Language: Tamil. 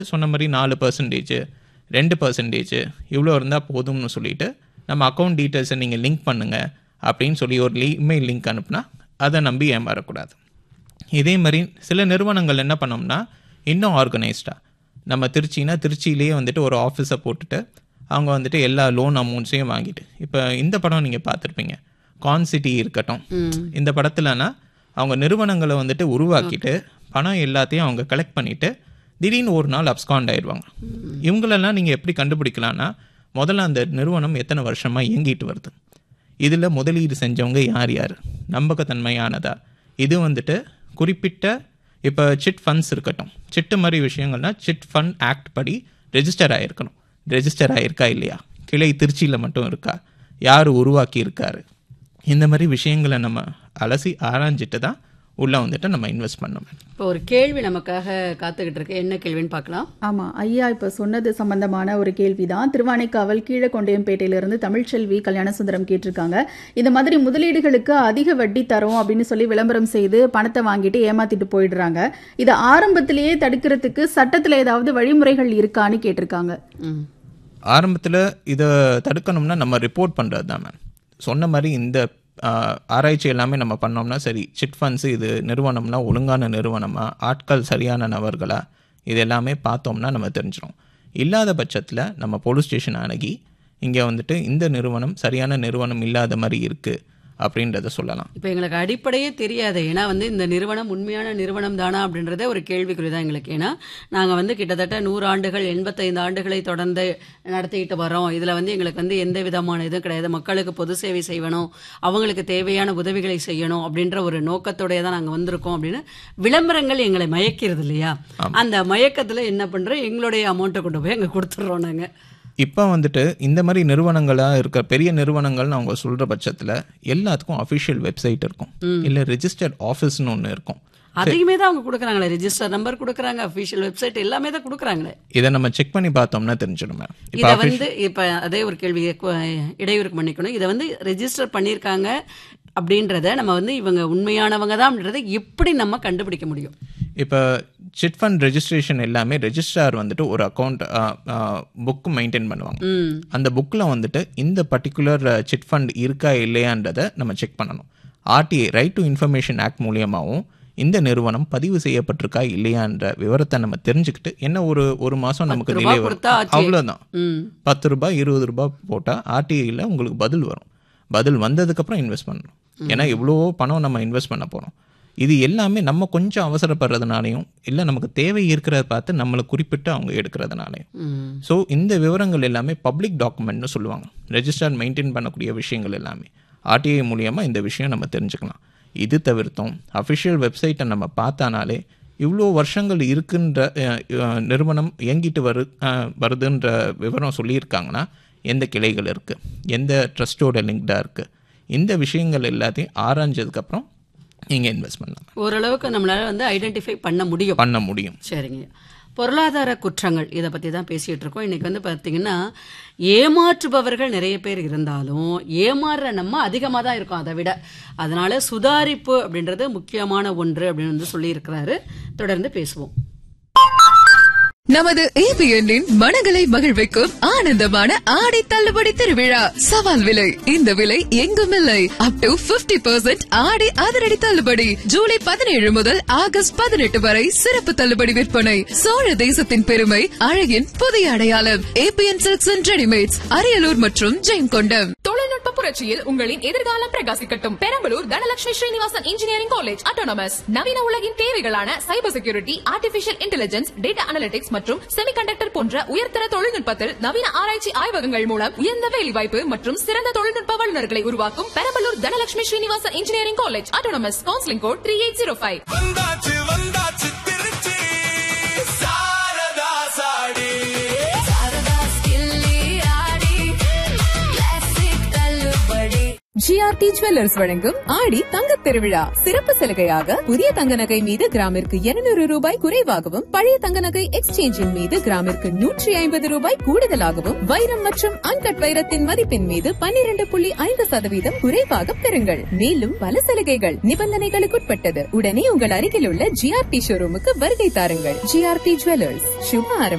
சொன்ன மாதிரி நாலு பர்சன்டேஜ் ரெண்டு பர்சன்டேஜ் இவ்வளோ இருந்தால் போதும்னு சொல்லிட்டு நம்ம அக்கௌண்ட் டீட்டெயில்ஸை நீங்கள் லிங்க் பண்ணுங்கள் அப்படின்னு சொல்லி ஒரு லி இமெயில் லிங்க் அனுப்புனா அதை நம்பி ஏமாறக்கூடாது இதே மாதிரி சில நிறுவனங்கள் என்ன பண்ணோம்னா இன்னும் ஆர்கனைஸ்டாக நம்ம திருச்சினா திருச்சியிலேயே வந்துட்டு ஒரு ஆஃபீஸை போட்டுட்டு அவங்க வந்துட்டு எல்லா லோன் அமௌண்ட்ஸையும் வாங்கிட்டு இப்போ இந்த படம் நீங்கள் பார்த்துருப்பீங்க கான்சிட்டி இருக்கட்டும் இந்த படத்துலனா அவங்க நிறுவனங்களை வந்துட்டு உருவாக்கிட்டு பணம் எல்லாத்தையும் அவங்க கலெக்ட் பண்ணிவிட்டு திடீர்னு ஒரு நாள் அப்ஸ்காண்ட் ஆயிடுவாங்க இவங்களெல்லாம் நீங்கள் எப்படி கண்டுபிடிக்கலாம்னா முதல்ல அந்த நிறுவனம் எத்தனை வருஷமாக இயங்கிட்டு வருது இதில் முதலீடு செஞ்சவங்க யார் யார் நம்பகத்தன்மையானதா இது வந்துட்டு குறிப்பிட்ட இப்போ சிட் ஃபண்ட்ஸ் இருக்கட்டும் சிட்டு மாதிரி விஷயங்கள்னா சிட் ஃபண்ட் ஆக்ட் படி ரெஜிஸ்டர் ஆகிருக்கணும் ரெஜிஸ்டர் ஆகிருக்கா இல்லையா கிளை திருச்சியில் மட்டும் இருக்கா யார் உருவாக்கி இருக்காரு இந்த மாதிரி விஷயங்களை நம்ம அலசி ஆராய்ஞ்சிட்டு தான் உள்ளே வந்துட்டு நம்ம இன்வெஸ்ட் பண்ணணும் இப்போ ஒரு கேள்வி நமக்காக காத்துக்கிட்டு இருக்கு என்ன கேள்வின்னு பார்க்கலாம் ஆமா ஐயா இப்ப சொன்னது சம்பந்தமான ஒரு கேள்விதான் திருவானைக்காவல் கீழக்கொண்டையம்பேட்டையிலிருந்து தமிழ்ச்செல்வி கல்யாணசுந்தரம் கேட்டிருக்காங்க இந்த மாதிரி முதலீடுகளுக்கு அதிக வட்டி தரோம் அப்படின்னு சொல்லி விளம்பரம் செய்து பணத்தை வாங்கிட்டு ஏமாத்திட்டு போயிடுறாங்க இதை ஆரம்பத்திலேயே தடுக்கிறதுக்கு சட்டத்துல ஏதாவது வழிமுறைகள் இருக்கான்னு கேட்டிருக்காங்க ம் ஆரம்பத்தில் இதை தடுக்கணும்னா நம்ம ரிப்போர்ட் பண்ணுறது தான் மேம் சொன்ன மாதிரி இந்த ஆஹ், ஆராய்ச்சி எல்லாமே நம்ம பண்ணோம்னா சரி சிட் ஃபண்ட்ஸ் இது நிறுவனம்னா ஒழுங்கான நிறுவனமா ஆட்கள் சரியான நபர்களா இது எல்லாமே பார்த்தோம்னா நம்ம தெரிஞ்சிடும் இல்லாத பட்சத்தில் நம்ம போலீஸ் ஸ்டேஷன் அணுகி இங்கே வந்துட்டு இந்த நிறுவனம் சரியான நிறுவனம் இல்லாத மாதிரி இருக்குது அப்படின்றத சொல்லலாம் இப்போ எங்களுக்கு அடிப்படையே தெரியாது ஏன்னா வந்து இந்த நிறுவனம் உண்மையான நிறுவனம் தானா அப்படின்றதே ஒரு கேள்விக்குறி தான் எங்களுக்கு ஏன்னா நாங்கள் வந்து கிட்டத்தட்ட நூறு ஆண்டுகள் எண்பத்தைந்து ஆண்டுகளை தொடர்ந்து நடத்திக்கிட்டு வரோம் இதில் வந்து எங்களுக்கு வந்து எந்த விதமான இதுவும் கிடையாது மக்களுக்கு பொது சேவை செய்யணும் அவங்களுக்கு தேவையான உதவிகளை செய்யணும் அப்படின்ற ஒரு நோக்கத்தோடய தான் நாங்கள் வந்திருக்கோம் அப்படின்னு விளம்பரங்கள் எங்களை மயக்கிறது இல்லையா அந்த மயக்கத்தில் என்ன பண்ணுறோம் எங்களுடைய அமௌண்ட்டை கொண்டு போய் அங்கே கொடுத்துட்றோம் நாங்கள் இப்போ வந்துட்டு இந்த மாதிரி நிறுவனங்களாக இருக்க பெரிய நிறுவனங்கள்னு அவங்க சொல்கிற பட்சத்தில் எல்லாத்துக்கும் அஃபிஷியல் வெப்சைட் இருக்கும் இல்லை ரெஜிஸ்டர்ட் ஆஃபீஸ்னு ஒன்று இருக்கும் அதையுமே தான் அவங்க கொடுக்குறாங்களே ரெஜிஸ்டர் நம்பர் கொடுக்குறாங்க அஃபிஷியல் வெப்சைட் எல்லாமே தான் கொடுக்குறாங்களே இதை நம்ம செக் பண்ணி பார்த்தோம்னா தெரிஞ்சிடும் மேம் இப்போ இதை வந்து இப்ப அதே ஒரு கேள்வி கு- இடையூறுக்கு மன்னிக்கணும் இதை வந்து ரெஜிஸ்டர் பண்ணியிருக்காங்க அப்படின்றத நம்ம வந்து இவங்க உண்மையானவங்க தான் அப்படின்றத எப்படி நம்ம கண்டுபிடிக்க முடியும் இப்போ சிட் ஃபண்ட் ரெஜிஸ்ட்ரேஷன் எல்லாமே ரெஜிஸ்ட்ரார் வந்துட்டு ஒரு அக்கௌண்ட் புக் மெயின்டைன் பண்ணுவாங்க ம் அந்த புக்கில் வந்துட்டு இந்த பர்டிகுலர் சிட் ஃபண்ட் இருக்கா இல்லையான்றதை நம்ம செக் பண்ணணும் RTI right to information act மூலியமாகவும் இந்த நிறுவனம் பதிவு செய்யப்பட்டிருக்கா இல்லையான்ற விவரத்தை நம்ம தெரிஞ்சுக்கிட்டு என்ன ஒரு ஒரு மாதம் நமக்கு ரூபாய் டிலே கொடுத்தா வரும் ஆச்சு. அவ்வளோதான் ம் பத்து ரூபாய் இருபது ரூபாய் போட்டால் ஆர்டிஐயில் உங்களுக்கு பதில் வரும் பதில் வந்ததுக்கப்புறம் இன்வெஸ்ட் பண்ணணும் ஏன்னா இவ்வளவோ பணம் நம்ம இன்வெஸ்ட் பண்ண போகிறோம் இது எல்லாமே நம்ம கொஞ்சம் அவசரப்படுறதுனாலையும் இல்லை நமக்கு தேவை இருக்கிறத பார்த்து நம்மளை குறிப்பிட்டு அவங்க எடுக்கிறதுனாலையும் ம் ஸோ இந்த விவரங்கள் எல்லாமே பப்ளிக் டாக்குமெண்ட்னு சொல்லுவாங்க ரெஜிஸ்டர் மெயின்டைன் பண்ணக்கூடிய விஷயங்கள் எல்லாமே ஆர்டிஐ மூலியமாக இந்த விஷயம் நம்ம தெரிஞ்சுக்கலாம் இது தவிர்த்தும் அஃபிஷியல் வெப்சைட்டை நம்ம பார்த்தானாலே இவ்வளோ வருஷங்கள் இருக்குன்ற அஹ், அஹ், நிறுவனம் இயங்கிட்டு வரு அஹ், வருதுன்ற விவரம் சொல்லியிருக்காங்கன்னா எந்த கிளைகள் இருக்குது எந்த ட்ரஸ்ட்டோட லிங்க்டாக இருக்குது இந்த விஷயங்கள் எல்லாத்தையும் ஆராய்ஞ்சதுக்கப்புறம் நீங்கள் இன்வெஸ்ட் பண்ணலாம் ஓரளவுக்கு நம்மளால வந்து ஐடென்டிஃபை பண்ண முடியும் பண்ண முடியும் சரிங்க பொருளாதார குற்றங்கள் இதை பற்றி தான் பேசிகிட்டு இருக்கோம் இன்னைக்கு வந்து பார்த்தீங்கன்னா ஏமாற்றுபவர்கள் நிறைய பேர் இருந்தாலும் ஏமாறுற நம்ம அதிகமாக தான் இருக்கோம் அதை விட அதனால சுதாரிப்பு அப்படின்றது முக்கியமான ஒன்று அப்படின்னு வந்து சொல்லியிருக்கிறாரு தொடர்ந்து பேசுவோம் நமது ஏபிஎன்னின் மனங்களை மகிழ்விக்கும் ஆனந்தமான ஆடை தள்ளுபடி திருவிழா சவால் விலை இந்த விலை எங்கும் இல்லை அப் டு 50% பர்சன்ட் ஆடை அதிரடி தள்ளுபடி ஜூலை பதினேழு முதல் ஆகஸ்ட் பதினெட்டு வரை சிறப்பு தள்ளுபடி விற்பனை சோழ தேசத்தின் பெருமை அழகின் புதிய அடையாளம் ABN silks and readymades Ariyalur மற்றும் ஜெயங்கொண்டம் தொழில்நுட்ப புரட்சியில் உங்களின் எதிர்காலம் பிரகாசிக்கட்டும் Perambalur Dhanalakshmi Srinivasan engineering college autonomous நவீன உலகின் தேவைகளான cyber security artificial intelligence data analytics மற்றும் செமிகண்டக்டர் போன்ற உயர்தர தொழில்நுட்பத்தில் நவீன ஆராய்ச்சி ஆய்வகங்கள் மூலம் உயர்ந்த வேலைவாய்ப்பு மற்றும் சிறந்த தொழில்நுட்ப வல்லுநர்களை உருவாக்கும் Perambalur Dhanalakshmi Srinivasan engineering college autonomous counselling code three eight zero five வந்தாச்சு வந்தாச்சு திருச்சி சாரதா சாடி ஜிஆர்டி ஜுவல்லர்ஸ் வழங்கும் ஆடி தங்க திருவிழா சிறப்பு சலுகையாக புதிய தங்க நகை மீது கிராமிற்கு 200 ரூபாய் குறைவாகவும் பழைய தங்க நகை எக்ஸ்சேஞ்சின் மீது கிராமிற்கு நூற்றி ஐம்பது ரூபாய் கூடுதலாகவும் வைரம் மற்றும் அன்கட் வைரத்தின் மதிப்பின் மீது 12.5% புள்ளி ஐந்து சதவீதம் குறைவாக பெறுங்கள் மேலும் பல சலுகைகள் நிபந்தனைகளுக்குட்பட்டது உடனே உங்கள் அருகில் உள்ள ஜிஆர்டி ஷோரூமுக்கு வருகை தாருங்கள் ஜிஆர்டி ஜுவல்லர்ஸ் சுப ஆரம்பம்